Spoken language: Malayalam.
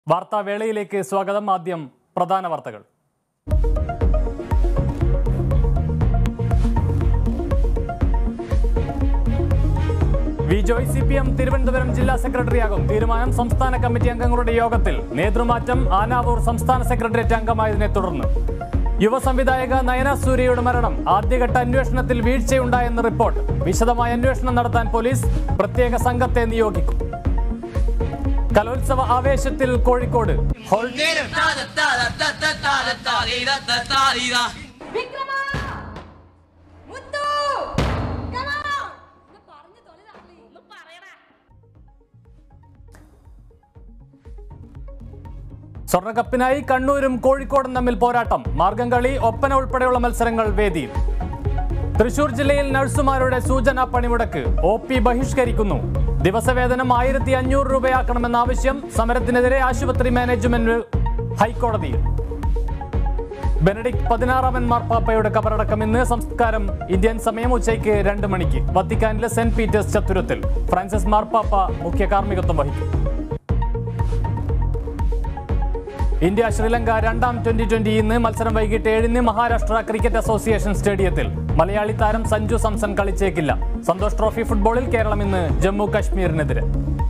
വാർത്താവേളയിലേക്ക് സ്വാഗതം ആദ്യം പ്രധാന വാർത്തകൾ V Joy C P M Thiruvananthapuram ജില്ലാ സെക്രട്ടറിയാകും തീരുമാനം സംസ്ഥാന കമ്മിറ്റി അംഗങ്ങളുടെ യോഗത്തിൽ നേതൃമാറ്റം ആനാവൂർ സംസ്ഥാന സെക്രട്ടേറിയറ്റ് അംഗമായതിനെ തുടർന്ന് യുവ സംവിധായക നയന സൂര്യയുടെ മരണം ആദ്യഘട്ട അന്വേഷണത്തിൽ വീഴ്ചയുണ്ടായെന്ന് റിപ്പോർട്ട് വിശദമായ അന്വേഷണം നടത്താൻ പോലീസ് പ്രത്യേക സംഘത്തെ നിയോഗിക്കും കലോത്സവ ആവേശത്തിൽ കോഴിക്കോട് ഹോൾ വിക്രമ മുത്തു Come on. ഒന്ന് പറഞ്ഞ് തൊലി തള്ളി. ഒന്ന് പറയടാ. സ്വർണ്ണക്കപ്പിനായി കണ്ണൂരും കോഴിക്കോടും തമ്മിൽ പോരാട്ടം മാർഗംകളി ഒപ്പന ഉൾപ്പെടെയുള്ള മത്സരങ്ങൾ വേദിയിൽ തൃശൂർ ജില്ലയിൽ നഴ്സുമാരുടെ സൂചനാ പണിമുടക്ക് ഒ പി ബഹിഷ്കരിക്കുന്നു ദിവസവേതനം ആയിരത്തി അഞ്ഞൂറ് രൂപയാക്കണമെന്ന ആവശ്യം സമരത്തിനെതിരെ ആശുപത്രി മാനേജ്മെന്റ് ഹൈക്കോടതിയിൽ ബെനഡിക്ട് പതിനാറാമൻ മാർപ്പാപ്പയുടെ കബറടക്കം ഇന്ന് സംസ്കാരം ഇന്ത്യൻ സമയം ഉച്ചയ്ക്ക് രണ്ട് മണിക്ക് വത്തിക്കാനിലെ സെന്റ് പീറ്റേഴ്സ് ചത്തുരത്തിൽ ഫ്രാൻസിസ് മാർപ്പാപ്പ മുഖ്യ കാർമ്മികത്വം വഹിക്കും ഇന്ത്യ ശ്രീലങ്ക രണ്ടാം ട്വന്റി ട്വന്റി ഇന്ന് മത്സരം വൈകിട്ട് ഏഴിന് മഹാരാഷ്ട്ര ക്രിക്കറ്റ് അസോസിയേഷൻ സ്റ്റേഡിയത്തിൽ മലയാളി താരം സഞ്ജു സാംസൺ കളിച്ചേക്കില്ല സന്തോഷ് ട്രോഫി ഫുട്ബോളിൽ കേരളം ഇന്ന് ജമ്മു കാശ്മീരിനെതിരെ